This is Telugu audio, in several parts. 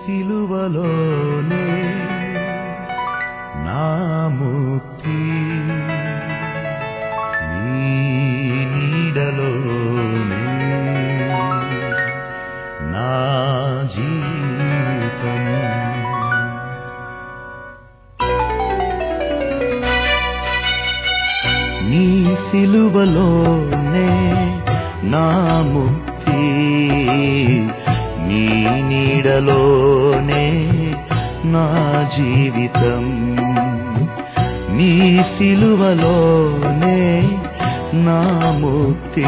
సిలువలోనే నా ముక్తి నీ నీడలోనే నా జీవితం నీ సిలువలోనే నా ముక్తి నీ నీడలోనే నా జీవితం నీ సిలువలోనే నా ముక్తి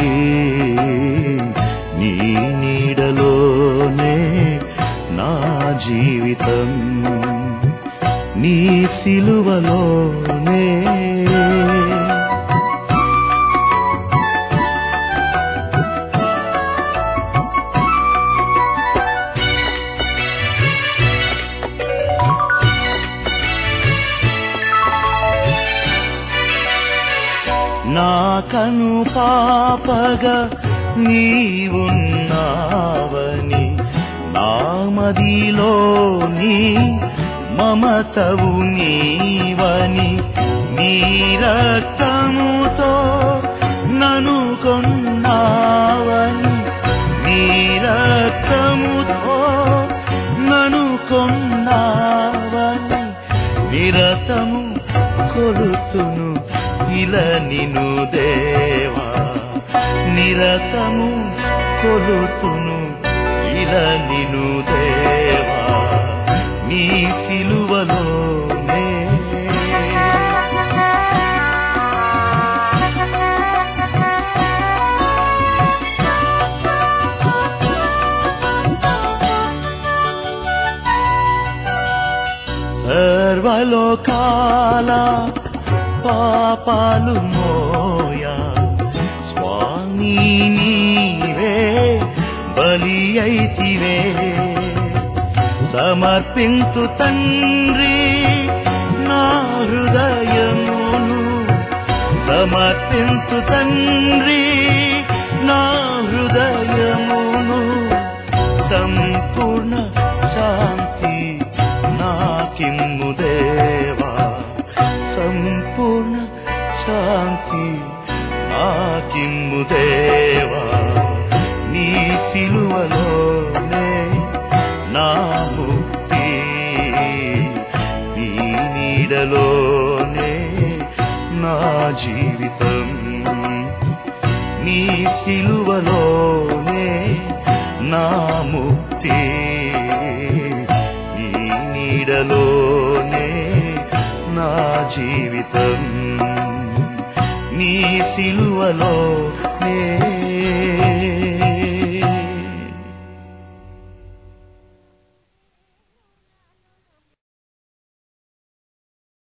నీ నీడలోనే నా జీవితం నీ సిలువలోనే నా కను పాపగా నీవున్నావని నా మదిలో నీ మమతవు నీవని నీ రక్తముతో నను కొన్నావని నీ రక్తముతో నను కొన్నావని నిరతము కొలుతును ఇలా నిను దేవా నిరతము కొలుతును ఇలా నిను దేవా నీ సిలువలోనే సర్వలోకాల పాపాలు మోయా స్వామి నీవే బలి అయితివే సమర్పించు తండ్రి నా హృదయమును సమర్పించు తండ్రి నా హృదయమును సంపూర్ణ శాంతి నాకిమ్ము దేవా సంపూర్ణ శాంతి నాకిమ్ము దేవా నీ సిలువలోనే నా ముక్తి నీ నీడలోనే నా జీవితం నీ సిలువలోనే నా ముక్తి నీ నీడలోనే నా జీవితం నీ సిలువలోనే